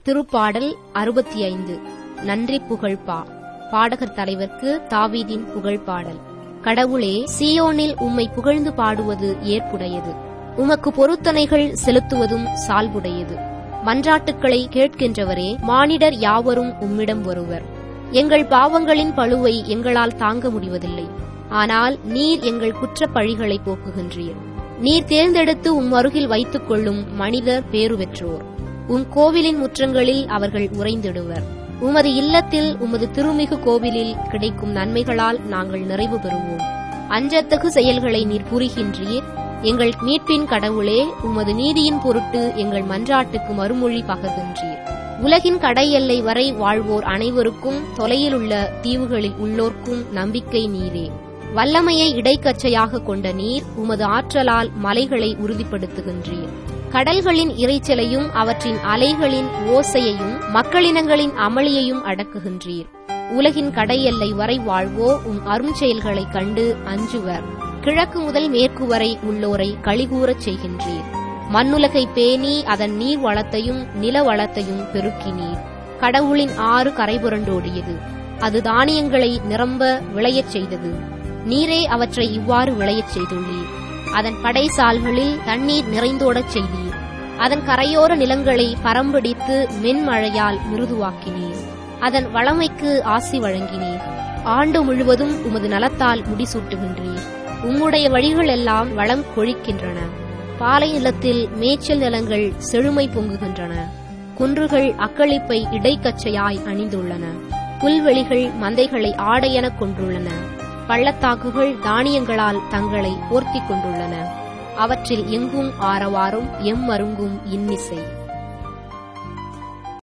திருப்பாடல் அறுபத்தி ஐந்து நன்றி புகழ்பா பாடகர் தலைவர்க்கு தாவீதின் புகழ்பாடல் கடவுளே சீயோனில் உம்மை புகழ்ந்து பாடுவது ஏற்புடையது உமக்கு பொருத்தனைகள் செலுத்துவதும் சால்புடையது மன்றாட்டுக்களை கேட்கின்றவரே மானிடர் யாவரும் உம்மிடம் வருவர் எங்கள் பாவங்களின் பழுவை எங்களால் தாங்க முடிவதில்லை ஆனால் நீர் எங்கள் குற்றப் பழிகளை போக்குகின்றீர் நீர் தேர்ந்தெடுத்து உம் அருகில் வைத்துக் கொள்ளும் மனிதர் பேறு பெற்றோர் உம் கோவிலின் முற்றங்களில் அவர்கள் உறைந்திடுவர் உமது இல்லத்தில் உமது திருமிகு கோவிலில் கிடைக்கும் நன்மைகளால் நாங்கள் நிறைவு பெறுவோம் அஞ்சத்தகு செயல்களை நீர் புரிகின்றீர் எங்கள் மீட்பின் கடவுளே உமது நீதியின் பொருட்டு எங்கள் மன்றாட்டுக்கு மறுமொழி பகர்கின்றீர் உலகின் கடை எல்லை வரை வாழ்வோர் அனைவருக்கும் தொலையிலுள்ள தீவுகளில் உள்ளோர்க்கும் நம்பிக்கை நீரே வல்லமையை இடைக்கச்சையாக கொண்ட நீர் உமது ஆற்றலால் மலைகளை உறுதிப்படுத்துகின்றீர் கடல்களின் இரைச்சலையும் அவற்றின் அலைகளின் ஓசையையும் மக்களினங்களின் அமளியையும் அடக்குகின்றீர் உலகின் கடை எல்லை வரை வாழ்வோ உம் அருஞ்செயல்களைக் கண்டு அஞ்சுவர் கிழக்கு முதல் மேற்கு வரை உள்ளோரை கழிகூறச் செய்கின்றீர் மண்ணுலகை பேணி அதன் நீர் வளத்தையும் நில வளத்தையும் பெருக்கினீர் கடவுளின் ஆறு கரைபுரண்டோடியது அது தானியங்களை நிரம்ப விளையச் செய்தது நீரே அவற்றை இவ்வாறு விளையச் செய்துள்ளீர் அதன் படைசால்களில் தண்ணீர் நிறைந்தோடச் செய்தீர் அதன் கரையோர நிலங்களை பரம்பிடித்து மென்மழையால் மிருதுவாக்கினீர் அதன் வளமைக்கு ஆசி வழங்கினீர் ஆண்டு முழுவதும் உமது நலத்தால் முடிசூட்டுகின்றீர் உம்முடைய வழிகள் எல்லாம் வளம் கொழிக்கின்றன பாலை நிலத்தில் மேய்ச்சல் நிலங்கள் செழுமை பொங்குகின்றன குன்றுகள் அக்களிப்பை இடைக்கச்சையாய் அணிந்துள்ளன புல்வெளிகள் மந்தைகளை ஆடையெனக் கொண்டுள்ளன பள்ளத்தாக்குகள் தானியங்களால் தங்களை போர்த்திக் கொண்டுள்ளன அவற்றில் எங்கும் ஆரவாரும் எம்மருங்கும் இன்னிசை